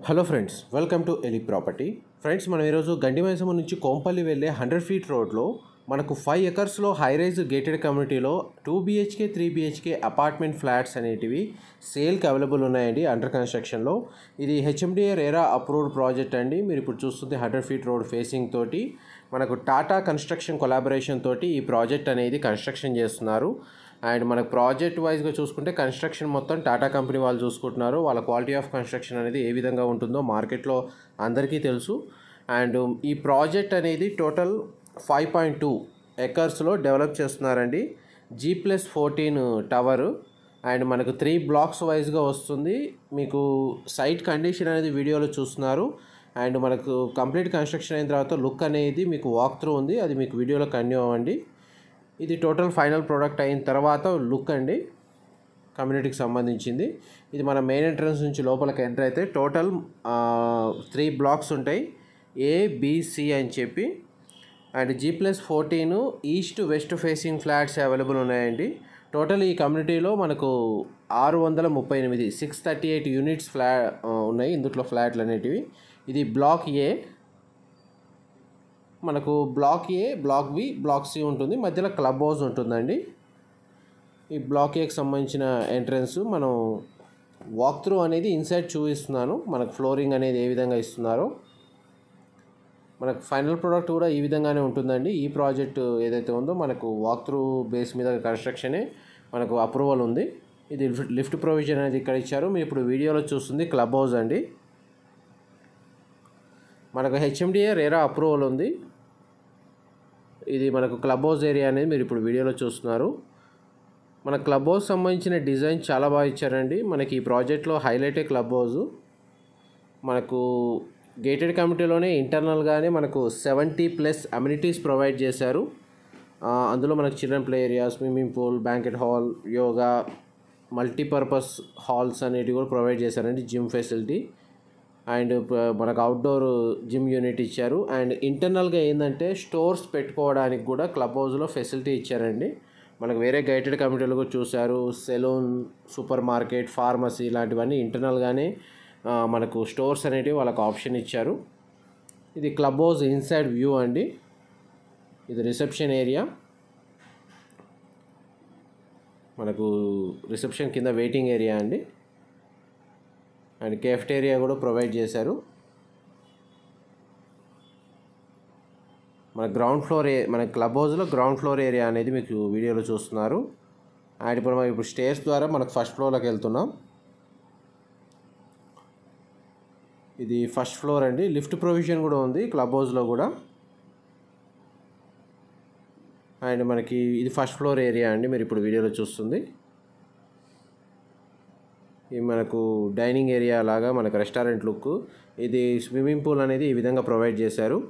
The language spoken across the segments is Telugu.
హలో ఫ్రెండ్స్ వెల్కమ్ టు ఎలి ప్రాపర్టీ ఫ్రెండ్స్ మనం ఈరోజు గండిమైసమ్మ నుంచి కోంపల్లి వెళ్ళే హండ్రెడ్ ఫీట్ రోడ్లో మనకు ఫైవ్ ఎకర్స్లో హై రైజ్ గేటెడ్ కమ్యూనిటీలో two BHK three BHK apartment flats అనేటివి సేల్కి అవైలబుల్ ఉన్నాయండి అండర్ కన్స్ట్రక్షన్లో ఇది హెచ్ఎండిఏ రేరా అప్రూవ్డ్ ప్రాజెక్ట్ అండి మీరు ఇప్పుడు చూస్తుంది హండ్రెడ్ ఫీట్ రోడ్ ఫేసింగ్ తోటి మనకు టాటా కన్స్ట్రక్షన్ కొలాబరేషన్ తోటి ఈ ప్రాజెక్ట్ అనేది కన్స్ట్రక్షన్ చేస్తున్నారు అండ్ మనకు ప్రాజెక్ట్ వైజ్గా చూసుకుంటే కన్స్ట్రక్షన్ మొత్తం టాటా కంపెనీ వాళ్ళు చూసుకుంటున్నారు వాళ్ళ క్వాలిటీ ఆఫ్ కన్స్ట్రక్షన్ అనేది ఏ విధంగా ఉంటుందో మార్కెట్లో అందరికీ తెలుసు అండ్ ఈ ప్రాజెక్ట్ అనేది టోటల్ ఫైవ్ పాయింట్ టూ ఎకర్స్లో డెవలప్ చేస్తున్నారండి G plus fourteen tower and మనకు త్రీ బ్లాక్స్ వైజ్గా వస్తుంది మీకు సైట్ కండిషన్ అనేది వీడియోలో చూస్తున్నారు అండ్ మనకు కంప్లీట్ కన్స్ట్రక్షన్ అయిన తర్వాత లుక్ అనేది మీకు వాక్ త్రూ ఉంది అది మీకు వీడియోలో కంటిన్యూ అవ్వండి ఇది టోటల్ ఫైనల్ ప్రోడక్ట్ అయిన తర్వాత లుక్ అండి కమ్యూనిటీకి సంబంధించింది ఇది మన మెయిన్ ఎంట్రన్స్ నుంచి లోపలికి ఎంటర్ అయితే టోటల్ త్రీ బ్లాక్స్ ఉంటాయి ఏ బిసి అని చెప్పి and G plus fourteen east west facing flats available ఉన్నాయండి టోటల్ ఈ కమ్యూనిటీలో మనకు ఆరు వందల ముప్పై ఎనిమిది సిక్స్ థర్టీ ఎయిట్ యూనిట్స్ ఫ్లా ఆ, ఉన్నాయి ఇందులో ఫ్లాట్లు అనేటివి ఇది బ్లాక్ ఏ మనకు block A block B block C ఉంటుంది మధ్యలో క్లబ్ హౌస్ ఉంటుందండి ఈ బ్లాక్ ఏకి సంబంధించిన ఎంట్రన్స్ మనం వాక్ త్రూ అనేది ఇన్సైడ్ చూపిస్తున్నాను మనకు ఫ్లోరింగ్ అనేది ఏ విధంగా ఇస్తున్నారో మనకు ఫైనల్ ప్రోడక్ట్ కూడా ఈ విధంగానే ఉంటుందండి ఈ ప్రాజెక్ట్ ఏదైతే ఉందో మనకు వాక్ త్రూ బేస్ మీద కన్స్ట్రక్షనే మనకు అప్రూవల్ ఉంది ఇది లిఫ్ట్- లిఫ్ట్ ప్రొవిజన్ అనేది ఇక్కడ ఇచ్చారు మీరు ఇప్పుడు వీడియోలో చూస్తుంది క్లబ్ హౌస్ అండి మనకు హెచ్ఎండిఏ రేరా అప్రూవల్ ఉంది ఇది మనకు క్లబ్ హౌస్ ఏరియా అనేది మీరు ఇప్పుడు వీడియోలో చూస్తున్నారు మన క్లబ్ హౌస్ సంబంధించిన డిజైన్ చాలా బాగా ఇచ్చారండి మనకి ఈ ప్రాజెక్ట్లో హైలైటే క్లబ్ హౌస్ మనకు గేటెడ్ కమిటీలోనే ఇంటర్నల్గానే మనకు సెవెంటీ ప్లస్ అమ్యూనిటీస్ ప్రొవైడ్ చేశారు ఆ, అందులో మనకు children play area swimming pool banquet hall yoga multipurpose halls అనేటివి కూడా ప్రొవైడ్ చేశారండి జిమ్ ఫెసిలిటీ అండ్ ప- మనకు అవుట్డోర్ జిమ్ యూనిట్ ఇచ్చారు అండ్ ఇంటర్నల్గా ఏంటంటే స్టోర్స్ పెట్టుకోవడానికి కూడా క్లబ్ హౌస్లో ఫెసిలిటీ ఇచ్చారండి మనకు వేరే గైటెడ్ కమిటీలు కూడా చూశారు సెలూన్ సూపర్ మార్కెట్ ఫార్మసీ ఇలాంటివన్నీ ఇంటర్నల్గానే ఆ, మనకు స్టోర్స్ అనేటివి వాళ్ళకు ఆప్షన్ ఇచ్చారు ఇది క్లబ్ హౌస్ ఇన్సైడ్ వ్యూ అండి ఇది రిసెప్షన్ ఏరియా మనకు రిసెప్షన్ కింద వెయిటింగ్ ఏరియా అండి అండ్ కేఫ్టేరియా కూడా ప్రొవైడ్ చేశారు మన గ్రౌండ్ ఫ్లోర్ ఏ మన క్లబ్ హౌస్లో గ్రౌండ్ ఫ్లోర్ ఏరియా అనేది మీకు వీడియోలో చూస్తున్నారు అండ్ ఇప్పుడు మనం ఇప్పుడు స్టేర్స్ ద్వారా మనకు ఫస్ట్ ఫ్లోర్లోకి వెళ్తున్నాం ఇది ఫస్ట్ ఫ్లోర్ అండి లిఫ్ట్ ప్రొవిజన్ కూడా ఉంది క్లబ్ హౌస్లో కూడా అండ్ మనకి ఇది ఫస్ట్ ఫ్లోర్ ఏరియా అండి మీరు ఇప్పుడు వీడియోలో చూస్తుంది ఇది మనకు డైనింగ్ ఏరియా లాగా మనకు రెస్టారెంట్ లుక్ ఇది స్విమ్మింగ్ పూల్ అనేది ఈ విధంగా ప్రొవైడ్ చేశారు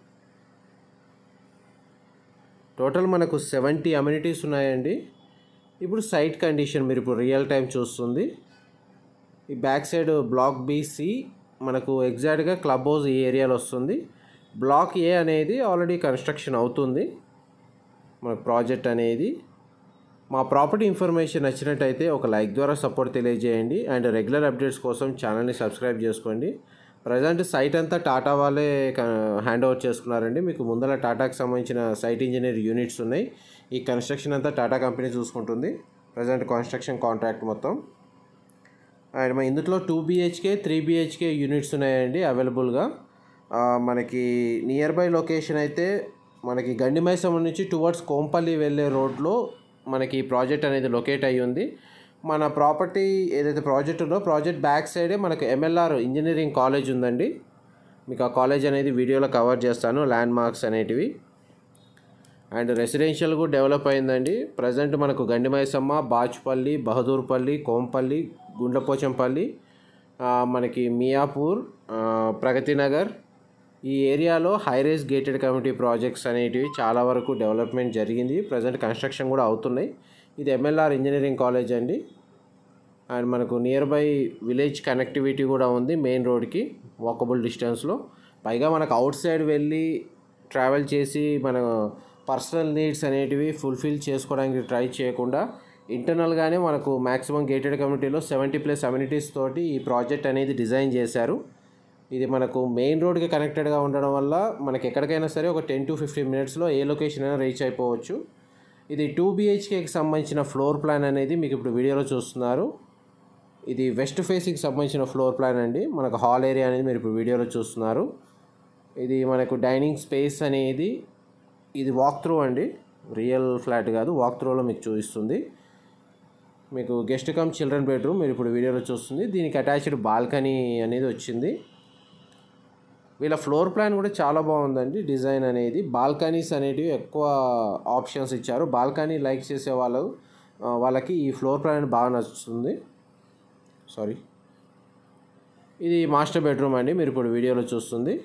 టోటల్ మనకు సెవెంటీ అమ్యూనిటీస్ ఉన్నాయండి ఇప్పుడు సైట్ కండిషన్ మీరు ఇప్పుడు రియల్ టైం చూస్తుంది ఈ బ్యాక్ సైడ్ బ్లాక్ బీసి మనకు ఎగ్జాక్ట్గా క్లబ్ హౌస్ ఈ ఏరియాలో వస్తుంది బ్లాక్ ఏ అనేది ఆల్రెడీ కన్స్ట్రక్షన్ అవుతుంది మన ప్రాజెక్ట్ అనేది మా ప్రాపర్టీ ఇన్ఫర్మేషన్ నచ్చినట్టయితే ఒక లైక్ ద్వారా సపోర్ట్ తెలియజేయండి అండ్ రెగ్యులర్ అప్డేట్స్ కోసం ఛానల్ని సబ్స్క్రైబ్ చేసుకోండి ప్రజెంట్ సైట్ అంతా టాటా వాళ్ళే హ్యాండ్ ఓవర్ చేసుకున్నారండి మీకు ముందర టాటాకి సంబంధించిన సైట్ ఇంజనీర్ యూనిట్స్ ఉన్నాయి ఈ కన్స్ట్రక్షన్ అంతా టాటా కంపెనీ చూసుకుంటుంది ప్రజెంట్ కన్స్ట్రక్షన్ కాంట్రాక్ట్ మొత్తం అండ్ మన ఇందులో two BHK three BHK units ఉన్నాయండి అవైలబుల్గా ఆ, మనకి నియర్ బై లొకేషన్ అయితే మనకి గండిమైసమ్మ నుంచి టువర్డ్స్ కోంపల్లి వెళ్ళే రోడ్లో మనకి ఈ ప్రాజెక్ట్ అనేది లొకేట్ అయ్యి ఉంది మన ప్రాపర్టీ ఏదైతే ప్రాజెక్ట్ ఉందో ప్రాజెక్ట్ బ్యాక్ సైడే మనకు ఎంఎల్ఆర్ ఇంజనీరింగ్ కాలేజ్ ఉందండి మీకు ఆ కాలేజ్ అనేది వీడియోలో కవర్ చేస్తాను ల్యాండ్ మార్క్స్ అనేటివి అండ్ రెసిడెన్షియల్ కూడా డెవలప్ అయిందండి ప్రజెంట్ మనకు గండిమైసమ్మ బాచుపల్లి బహదూర్పల్లి కోంపల్లి గుండ్లపోచంపల్లి ఆ, మనకి మియాపూర్ ఆ, ప్రగతి నగర్ ఈ ఏరియాలో హైరేస్ గేటెడ్ కమ్యూనిటీ ప్రాజెక్ట్స్ అనేటివి చాలా వరకు డెవలప్మెంట్ జరిగింది ప్రజెంట్ కన్స్ట్రక్షన్ కూడా అవుతున్నాయి ఇది ఎంఎల్ఆర్ ఇంజనీరింగ్ కాలేజ్ అండి అండ్ మనకు నియర్ బై విలేజ్ కనెక్టివిటీ కూడా ఉంది మెయిన్ రోడ్కి వాకబుల్ డిస్టెన్స్లో పైగా మనకు అవుట్ సైడ్ వెళ్ళి ట్రావెల్ చేసి మన పర్సనల్ నీడ్స్ అనేటివి ఫుల్ఫిల్ చేసుకోవడానికి ట్రై చేయకుండా ఇంటర్నల్గానే మనకు మ్యాక్సిమం గేటెడ్ కమ్యూనిటీలో సెవెంటీ ప్లస్ అమ్యూనిటీస్ తోటి ఈ ప్రాజెక్ట్ అనేది డిజైన్ చేశారు ఇది మనకు మెయిన్ రోడ్కి కనెక్టెడ్గా ఉండడం వల్ల మనకి ఎక్కడికైనా సరే ఒక టెన్ టు ఫిఫ్టీన్ మినిట్స్లో ఏ లొకేషన్ అయినా రీచ్ అయిపోవచ్చు ఇది టూ బిహెచ్కేకి సంబంధించిన ఫ్లోర్ ప్లాన్ అనేది మీకు ఇప్పుడు వీడియోలో చూస్తున్నారు ఇది వెస్ట్ ఫేసింగ్ సంబంధించిన ఫ్లోర్ ప్లాన్ అండి మనకు హాల్ ఏరియా అనేది మీరు ఇప్పుడు వీడియోలో చూస్తున్నారు ఇది మనకు డైనింగ్ స్పేస్ అనేది ఇది వాక్ త్రూ అండి రియల్ ఫ్లాట్ కాదు వాక్ త్రూలో మీకు చూపిస్తుంది మీకు గెస్ట్ కమ్ చిల్డ్రన్ బెడ్రూమ్ మీరు ఇప్పుడు వీడియోలో చూస్తుంది దీనికి అటాచ్డ్ బాల్కనీ అనేది వచ్చింది వీళ్ళ ఫ్లోర్ ప్లాన్ కూడా చాలా బాగుందండి డిజైన్ అనేది బాల్కనీస్ అనేటివి ఎక్కువ ఆప్షన్స్ ఇచ్చారు బాల్కనీ లైక్ చేసే వాళ్ళు ఆ, వాళ్ళకి ఈ ఫ్లోర్ ప్లాన్ బాగా నచ్చుతుంది సారీ ఇది మాస్టర్ బెడ్రూమ్ అండి మీరు ఇప్పుడు వీడియోలో చూస్తుంది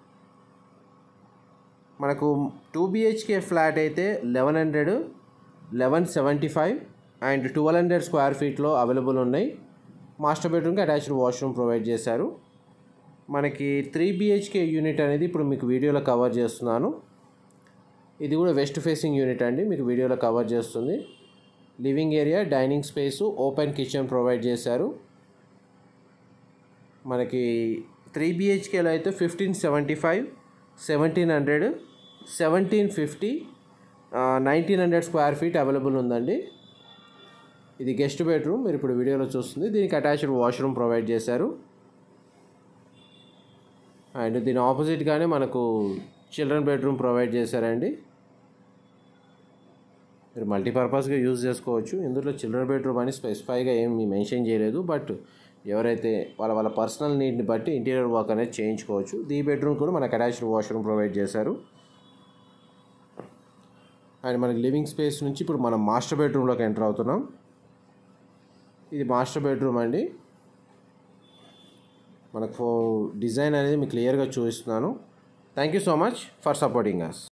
మనకు టూ బిహెచ్కే ఫ్లాట్ అయితే eleven hundred eleven seventy five and twelve hundred square ఫీట్లో అవైలబుల్ ఉన్నాయి మాస్టర్ బెడ్రూమ్కి అటాచ్డ్ వాష్రూమ్ ప్రొవైడ్ చేశారు మనకి త్రీ బిహెచ్కే యూనిట్ అనేది ఇప్పుడు మీకు వీడియోలో కవర్ చేస్తున్నాను ఇది కూడా వెస్ట్ ఫేసింగ్ యూనిట్ అండి మీకు వీడియోలో కవర్ చేస్తుంది living area dining space open kitchen provide చేశారు మనకి త్రీ బిహెచ్కేలో అయితే fifteen seventy five seventeen hundred seventeen fifty nineteen hundred square feet available ఉందండి ఇది గెస్ట్ బెడ్రూమ్ మీరు ఇప్పుడు వీడియోలో చూస్తుంది దీనికి అటాచ్డ్ వాష్రూమ్ ప్రొవైడ్ చేశారు అండ్ దీని ఆపోజిట్గానే మనకు చిల్డ్రన్ బెడ్రూమ్ ప్రొవైడ్ చేశారండి మీరు మల్టీపర్పస్గా యూజ్ చేసుకోవచ్చు ఇందులో చిల్డ్రన్ బెడ్రూమ్ అని స్పెసిఫైగా ఏమి మెన్షన్ చేయలేదు బట్ ఎవరైతే వాళ్ళ వాళ్ళ పర్సనల్ నీడ్ని బట్టి ఇంటీరియర్ వర్క్ అనేది చేయించుకోవచ్చు ఈ బెడ్రూమ్ కూడా మనకు అటాచ్డ్ వాష్రూమ్ ప్రొవైడ్ చేశారు అండ్ మనకి లివింగ్ స్పేస్ నుంచి ఇప్పుడు మనం మాస్టర్ బెడ్రూమ్లోకి ఎంటర్ అవుతున్నాం ఇది మాస్టర్ బెడ్రూమ్ అండి మనకు డిజైన్ అనేది మీకు క్లియర్గా చూపిస్తున్నాను thank you so much for supporting us